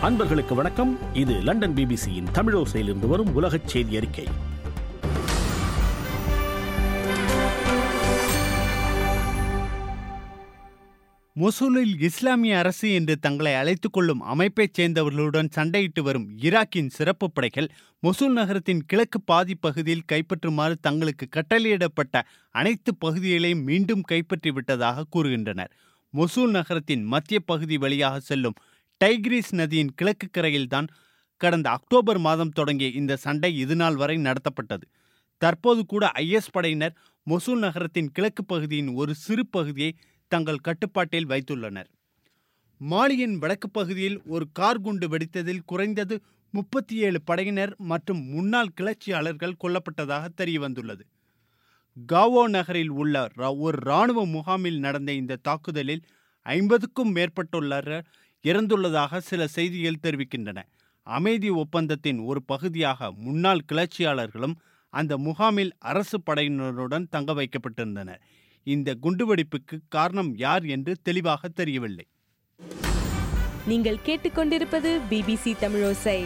அன்பர்களுக்கு வணக்கம் இது லண்டன் பிபிசியின் தமிழோசையிலிருந்து வரும் உலகச் செய்தி அறிக்கை மொசூலில் இஸ்லாமிய அரசு என்று தங்களை அழைத்துக் கொள்ளும் அமைப்பைச் சேர்ந்தவர்களுடன் சண்டையிட்டு வரும் ஈராக்கின் சிறப்பு படைகள் மொசூல் நகரத்தின் கிழக்கு பாதி பகுதியில் கைப்பற்றுமாறு தங்களுக்கு கட்டளையிடப்பட்ட அனைத்து பகுதிகளையும் மீண்டும் கைப்பற்றிவிட்டதாக கூறுகின்றனர் மொசூல் நகரத்தின் மத்திய பகுதி வழியாக செல்லும் டைக்ரீஸ் நதியின் கிழக்கு கரையில்தான் கடந்த அக்டோபர் மாதம் தொடங்கிய இந்த சண்டை இதுநாள் வரை நடத்தப்பட்டது தற்போது கூட ஐஎஸ் படையினர் மொசூல் நகரத்தின் கிழக்கு பகுதியின் ஒரு சிறு பகுதியை தங்கள் கட்டுப்பாட்டில் வைத்துள்ளனர் மாலியின் வடக்கு பகுதியில் ஒரு கார் குண்டு வெடித்ததில் குறைந்தது முப்பத்தி ஏழு படையினர் மற்றும் முன்னாள் கிளர்ச்சியாளர்கள் கொல்லப்பட்டதாக தெரிய வந்துள்ளது காவோ நகரில் உள்ள ர- ஒரு இராணுவ முகாமில் நடந்த இந்த தாக்குதலில் ஐம்பதுக்கும் மேற்பட்டுள்ளவர் இறந்துள்ளதாக சில செய்திகள் தெரிவிக்கின்றன அமைதி ஒப்பந்தத்தின் ஒரு பகுதியாக முன்னாள் கிளர்ச்சியாளர்களும் அந்த முகாமில் அரசு படையினருடன் தங்க வைக்கப்பட்டிருந்தனர் இந்த குண்டுவெடிப்புக்கு காரணம் யார் என்று தெளிவாக தெரியவில்லை நீங்கள் கேட்டுக்கொண்டிருப்பது பிபிசி தமிழோசை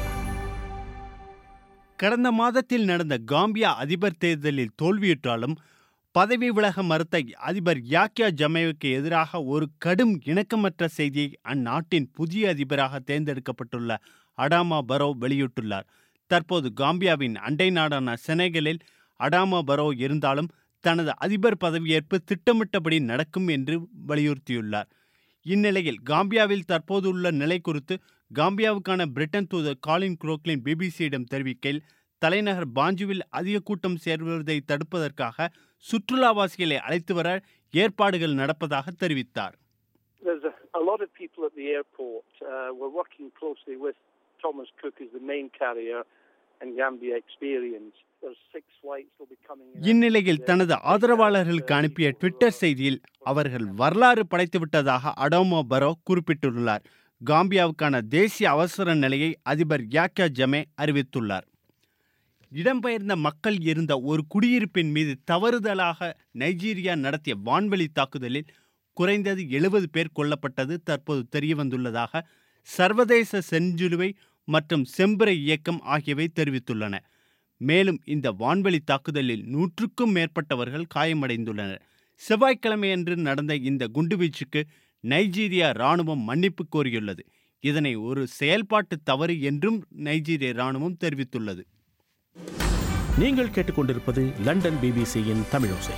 கடந்த மாதத்தில் நடந்த காம்பியா அதிபர் தேர்தலில் தோல்வியுற்றாலும் பதவி விலக மறுத்த அதிபர் யாக்கியா ஜமேவுக்கு எதிராக ஒரு கடும் இணக்கமற்ற செய்தியை அந்நாட்டின் புதிய அதிபராக தேர்ந்தெடுக்கப்பட்டுள்ள அடாமா பரோ வெளியிட்டுள்ளார் தற்போது காம்பியாவின் அண்டை நாடான செனகலில் அடாமா பரோ இருந்தாலும் தனது அதிபர் பதவியேற்பு திட்டமிட்டபடி நடக்கும் என்று வலியுறுத்தியுள்ளார் இந்நிலையில் காம்பியாவில் தற்போதுள்ள நிலை குறித்து காம்பியாவுக்கான பிரிட்டன் தூதர் காலின் குரோக்லின் பிபிசியிடம் தெரிவிக்கையில் தலைநகர் பாஞ்சுவில் அதிக கூட்டம் சேர்வதை தடுப்பதற்காக சுற்றுலாவாசிகளை அழைத்து வர ஏற்பாடுகள் நடப்பதாக தெரிவித்தார் There's a, a lot of people at the airport. Uh, we're working closely with Thomas Cook as the main carrier and Gambia Experience. There's six flights will be coming in. இந்நிலையில் தனது ஆதரவாளர்களுக்கு அனுப்பிய ட்விட்டர் செய்தியில் அவர்கள் வரலாறு படைத்துவிட்டதாக அடோமோ பரோ குறிப்பிட்டுள்ளார் காம்பியாவுக்கான தேசிய அவசர நிலையை அதிபர் யாக்கியா ஜமே அறிவித்துள்ளார் இடம்பெயர்ந்த மக்கள் இருந்த ஒரு குடியிருப்பின் மீது தவறுதலாக நைஜீரியா நடத்திய வான்வெளி தாக்குதலில் குறைந்தது எழுபது பேர் கொல்லப்பட்டது தற்போது தெரியவந்துள்ளதாக சர்வதேச செஞ்சிலுவை மற்றும் செம்பிறை இயக்கம் ஆகியவை தெரிவித்துள்ளன மேலும் இந்த வான்வெளி தாக்குதலில் நூற்றுக்கும் மேற்பட்டவர்கள் காயமடைந்துள்ளனர் செவ்வாய்க்கிழமையன்று நடந்த இந்த குண்டுவீச்சுக்கு நைஜீரியா ராணுவம் மன்னிப்பு கோரியுள்ளது இதனை ஒரு செயல்பாட்டு தவறு என்றும் நைஜீரிய ராணுவம் தெரிவித்துள்ளது நீங்கள் கேட்டுக்கொண்டிருப்பது லண்டன் பிபிசியின் தமிழோசை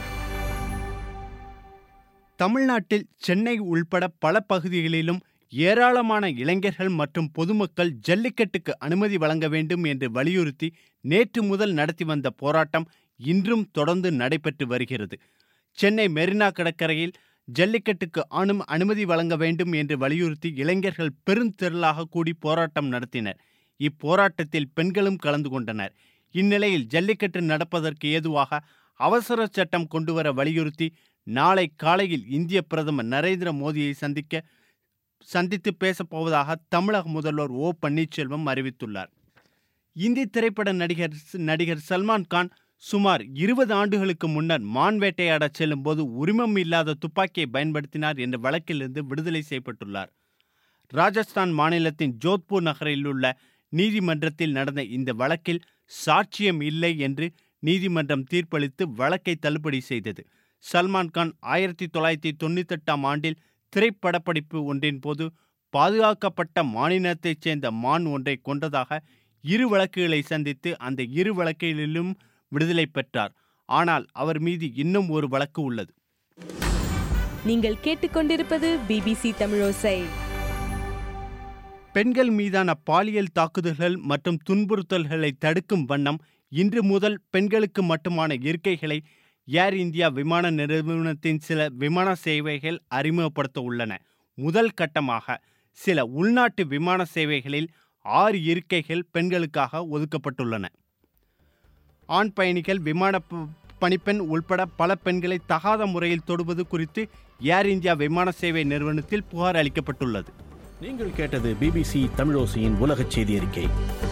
தமிழ்நாட்டில் சென்னை உள்பட பல பகுதிகளிலும் ஏராளமான இளைஞர்கள் மற்றும் பொதுமக்கள் ஜல்லிக்கட்டுக்கு அனுமதி வழங்க வேண்டும் என்று வலியுறுத்தி நேற்று முதல் நடத்தி வந்த போராட்டம் இன்றும் தொடர்ந்து நடைபெற்று வருகிறது சென்னை மெரினா கடற்கரையில் ஜல்லிக்கட்டுக்கு அனு அனுமதி வழங்க வேண்டும் என்று வலியுறுத்தி இளைஞர்கள் பெருந்திரளாக கூடி போராட்டம் நடத்தினர் இப்போராட்டத்தில் பெண்களும் கலந்து கொண்டனர் இந்நிலையில் ஜல்லிக்கட்டு நடப்பதற்கு ஏதுவாக அவசர சட்டம் கொண்டுவர வலியுறுத்தி நாளை காலையில் இந்திய பிரதமர் நரேந்திர மோடியை சந்திக்க சந்தித்து பேசப்போவதாக தமிழக முதல்வர் ஓ பன்னீர்செல்வம் அறிவித்துள்ளார் இந்தி திரைப்பட நடிகர் நடிகர் சல்மான் கான் சுமார் இருபது ஆண்டுகளுக்கு முன்னர் மான் வேட்டையாடச் செல்லும்போது உரிமம் இல்லாத துப்பாக்கியை பயன்படுத்தினார் என்ற வழக்கிலிருந்து விடுதலை செய்யப்பட்டுள்ளார் ராஜஸ்தான் மாநிலத்தின் ஜோத்பூர் நகரில் உள்ள நீதிமன்றத்தில் நடந்த இந்த வழக்கில் சாட்சியம் இல்லை என்று நீதிமன்றம் தீர்ப்பளித்து வழக்கை தள்ளுபடி செய்தது சல்மான் கான் ஆயிரத்தி தொள்ளாயிரத்தி தொண்ணூத்தெட்டாம் ஆண்டில் திரைப்படப்படிப்பு ஒன்றின் போது பாதுகாக்கப்பட்ட மாநிலத்தைச் சேர்ந்த மான் ஒன்றை கொன்றதாக இரு வழக்குகளை சந்தித்து அந்த இரு வழக்குகளிலும் விடுதலை பெற்றார் ஆனால் அவர் மீது இன்னும் ஒரு வழக்கு உள்ளது நீங்கள் கேட்டுக்கொண்டிருப்பது பிபிசி தமிழோசை பெண்கள் மீதான பாலியல் தாக்குதல்கள் மற்றும் துன்புறுத்தல்களை தடுக்கும் வண்ணம் இன்று முதல் பெண்களுக்கு மட்டுமான இருக்கைகளை ஏர் இந்தியா விமான நிறுவனத்தின் சில விமான சேவைகள் அறிமுகப்படுத்த உள்ளன முதல் கட்டமாக சில உள்நாட்டு விமான சேவைகளில் ஆறு இருக்கைகள் பெண்களுக்காக ஒதுக்கப்பட்டுள்ளன ஆண் பயணிகள் விமான ப- பணிப்பெண் உள்பட பல பெண்களை தகாத முறையில் தொடுவது குறித்து ஏர் இந்தியா விமான சேவை நிறுவனத்தில் புகார் அளிக்கப்பட்டுள்ளது நீங்கள் கேட்டது பிபிசி தமிழோசையின் உலகச் செய்தி அறிக்கை